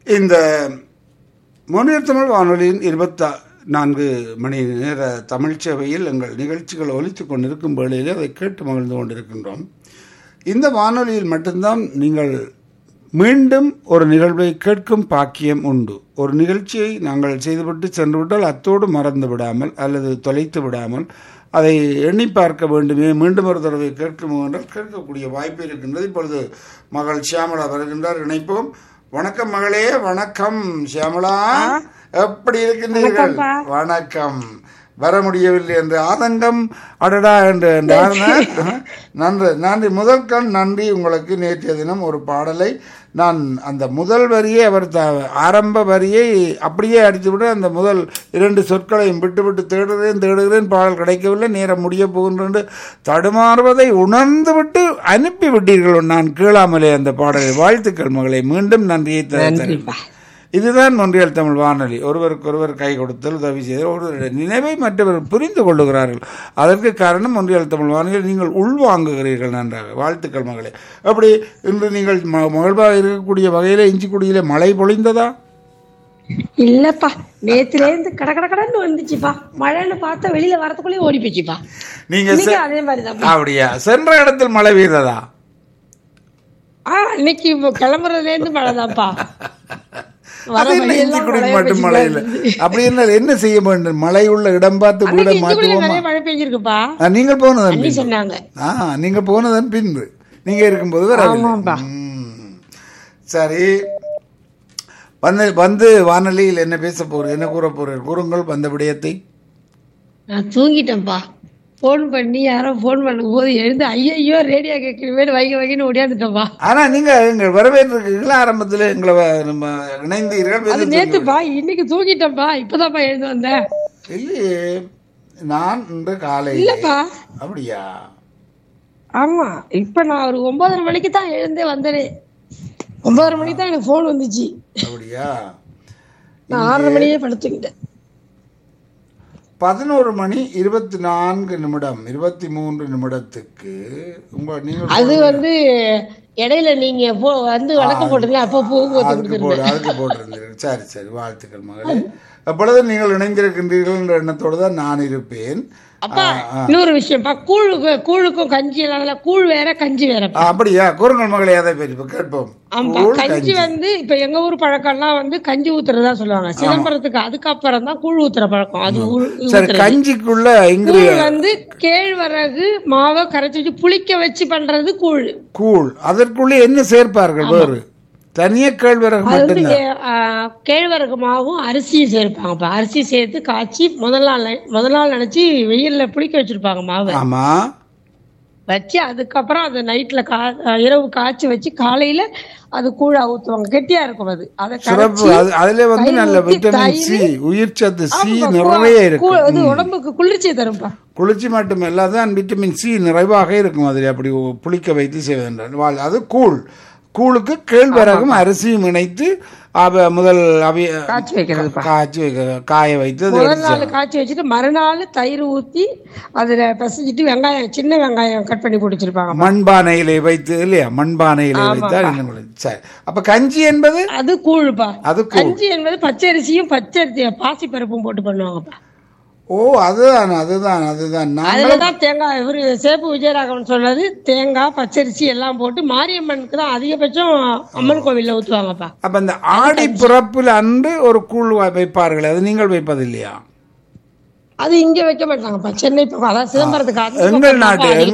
இந்த மொழியர் தமிழ் வானொலியின் இருபத்தா நான்கு மணி நேர தமிழ் சேவையில் எங்கள் நிகழ்ச்சிகள் ஒலித்துக் கொண்டிருக்கும் வேளையிலே அதை கேட்டு மகிழ்ந்து கொண்டிருக்கின்றோம் இந்த வானொலியில் மட்டும்தான் நீங்கள் மீண்டும் ஒரு நிகழ்வை கேட்கும் பாக்கியம் உண்டு ஒரு நிகழ்ச்சியை நாங்கள் செய்துவிட்டு சென்றுவிட்டால் அத்தோடு மறந்து விடாமல் அல்லது தொலைத்து விடாமல் அதை எண்ணி பார்க்க வேண்டுமே மீண்டும் ஒரு தடவை கேட்குமோ என்றால் கேட்கக்கூடிய வாய்ப்பு இருக்கின்றது இப்பொழுது மகள் சியாமலா வருகின்றார் இணைப்போம் வணக்கம் மகளே வணக்கம் சியாமலா எப்படி இருக்கின்றீர்கள் வணக்கம் வர முடியவில்லை என்ற ஆதங்கம் அடடா என்று நன்றி நன்றி முதல் கண் நன்றி உங்களுக்கு நேற்றைய தினம் ஒரு பாடலை நான் அந்த முதல் வரியை அவர் த ஆரம்ப வரியை அப்படியே அடித்துவிட்டு அந்த முதல் இரண்டு சொற்களையும் விட்டு விட்டு தேடுகிறேன் தேடுகிறேன் பாடல் கிடைக்கவில்லை நேரம் முடிய போகின்ற தடுமாறுவதை உணர்ந்து விட்டு அனுப்பி விட்டீர்கள் நான் கேளாமலே அந்த பாடலை வாழ்த்துக்கள் மகளை மீண்டும் நன்றியை தருகிறேன் இதுதான் ஒன்றியல் தமிழ் வானொலி ஒருவருக்கு ஒருவர் கை கொடுத்தல் உதவி செய்தல் ஒருவருடைய நினைவை மற்றவர் புரிந்து கொள்ளுகிறார்கள் அதற்கு காரணம் ஒன்றியல் தமிழ் வானொலி நீங்கள் உள்வாங்குகிறீர்கள் நன்றாக வாழ்த்துக்கள் மகளே அப்படி இன்று நீங்கள் மகிழ்வாக இருக்கக்கூடிய வகையில இஞ்சிக்குடியில மழை பொழிந்ததா இல்லப்பா நேத்துல இருந்து கட கட கடன்னு வந்துச்சுப்பா மழைன்னு பார்த்தா வெளியில வரதுக்குள்ளே ஓடி போச்சுப்பா நீங்க இன்னைக்கு செ- அதே மாதிரிதான் அப்படியா சென்ற இடத்தில் மழை பெய்ததா ஆ இன்னைக்கு இப்போ கிளம்புறதுல இருந்து மழைதான்ப்பா வர அது என்ன வழியெல்லாம் இஞ்சிக்குடி மழையா மட்டும் மழை இல்லை பெஞ்சுதான் அப்படி என்ன என்ன செய்ய வேண்டும் மழை உள்ள இடம் பார்த்து வீடை அன்னைக்கு இஞ்சிக்குடியில மாற்றுவோமா நிறைய மழை பெஞ்சிருக்குப்பா ஆ, நீங்கள் போனதன் அண்ணி பின்பு. சொன்னாங்க ஆ நீங்க போனதன் பின்பு நீங்க இருக்கும்போது வரவில்லை ஆமாப்பா. ம். சரி வந்து வந்து வானொலியில் என்ன பேச போறீங்க என்ன கூற போறீர்கள் கூறுங்கள் வந்த விடயத்தை நான் தூங்கிட்டேன்ப்பா ஃபோன் பண்ணி யாரோ ஃபோன் பண்ணும்போது எழுந்து ஐயையோ ரேடியோ கேட்கணுமே வைக்க வைக்கன்னு ஓடியாந்துட்டேன்ப்பா ஆனா நீங்க எங்க வரவேற்றிருக்கீங்களா ஆரம்பத்துல எங்களை வ- நம்ம இணைந்தீர்கள் அது வெளியே நேத்துப்பா இன்னைக்கு தூங்கிட்டேன்ப்பா இப்பதான்ப்பா எழுந்து வந்தேன் தூங்கி- இல்லையே நான் இன்று காலையில் இல்லப்பா அப்படியா ஆமா இப்ப நான் ஒரு ஒன்பதரை மணிக்கு தான் எழுந்தே வந்தேனே ஒன்பதரை மணிக்கு தான் எனக்கு ஃபோன் வந்துச்சு அப்படியா நான் ஆறரை மணியே படுத்துக்கிட்டேன் பதினோரு மணி இருபத்தி நான்கு நிமிடம் இருபத்தி மூன்று நிமிடத்துக்கு உங்க நீங்க அது வந்து இடையில நீங்க போ- வந்து வணக்கம் போட்டீங்களா அப்போ பூ ஊத்தி அதுக்கு போடு அதுக்கு போட்டிருந்தீர்கள் சரி சரி வாழ்த்துக்கள் மகளே அப்பொழுது நீங்கள் இணைந்திருக்கின்றீர்கள் என்ற எண்ணத்தோடு தான் நான் இருப்பேன் அப்பா இன்னொரு விஷயம்ப்பா கூழுக்கு கூழுக்கும் கஞ்சி எல்லாம் இல்ல. கூழ் வேற கஞ்சி வேற ஆ, அப்படியா கூறுங்கள் மகளே அதை பற்றி இப்ப கேட்போம் ஆமா கூழ் கஞ்சி வந்து இப்ப எங்க ஊர் பழக்கம்லாம் வந்து கஞ்சி ஊத்துறதா சொல்லுவாங்க சிதம்பரத்துக்கு அதுக்கப்புறம் தான் கூழ் ஊத்துற பழக்கம் அது ஊ- சரி ஊத்துறது. கஞ்சிக்குள்ள இங்கு கூழ் வந்து கேழ்வரகு மாவை கரைச்சி வச்சு புளிக்க வச்சு பண்றது கூழ் கூழ் அதற்குள்ளே என்ன சேர்ப்பார்கள் வேறு தனிய கேழ்வரகு அது வந்து மட்டும்தான் கே- ஆ, கேழ்வரகு மாவும் அரிசியும் சேர்ப்பாங்கப்பா அரிசி சேர்த்து காய்ச்சி முதல் நாள் நை- முதல் நாள் நினைச்சு வெயில்ல புளிக்க வச்சிருப்பாங்க மாவை ஆமா வச்சு அதுக்கப்புறம் அது நைட்ல கா இரவு காய்ச்சி வச்சு காலையில அது கூழா ஊத்துவாங்க கெட்டியா இருக்கும் அது அதை சிறப்பு கரைச்சி அது அதுல வந்து தயிர் நல்ல ஊத்தி, விட்டமின் சி தயிர் உயிர் சத்து சி ஆமாப்பா, நிறைய கூ- இருக்கு அது உடம்புக்கு குளிர்ச்சியை தரும்பா குளிர்ச்சி மட்டுமல்ல தான் விட்டமின் சி நிறைவாக இருக்கும் அதில் அப்படி புளிக்க வைத்து செய்வதென்றால் வாழ் அது கூழ் கூழுக்கு கேழ்வரகும் அரிசியும் இணைத்து அவ முதல் அவிய காய்ச்சி வைக்கிறதுப்பா காய்ச்சி வைக்க காய வைத்து அது முதல் நாள் காய்ச்சி வச்சுட்டு மறுநாள் தயிர் ஊத்தி அதுல பிசைஞ்சிட்டு வெங்காயம் சின்ன வெங்காயம் கட் பண்ணி பிடிச்சிருப்பாங்க மண்பானையிலே வைத்து இல்லையா மண்பானையிலே வைத்தால் இன்னும் குளிர். சரி அப்ப கஞ்சி என்பது அது கூழுப்பா அது கூழ் கஞ்சி என்பது பச்சரிசியும் பச்சரிசி பாசி பருப்பும் போட்டு பண்ணுவாங்கப்பா ஓ அதுதான் அதுதான் அதுதான் நான் அதுலதான் தேங்காய் இவரு சேப்பு விஜயராகவன் சொன்னது தேங்காய் பச்சரிசி எல்லாம் போட்டு மாரியம்மனுக்கு தான் அதிகபட்சம் அம்மன் கோவில்ல ஊத்துவாங்கப்பா அப்ப இந்த ஆடி பிறப்பில் அன்று ஒரு கூழ் வைப்பார்கள் அது நீங்கள் வைப்பது இல்லையா அது இங்க வைக்க மாட்டாங்கப்பா சென்னை பக்கம் அதான் சிதம்பரத்துக்கு அந்த எங்கள் பக்கம் நாட்டு தான்ப்பா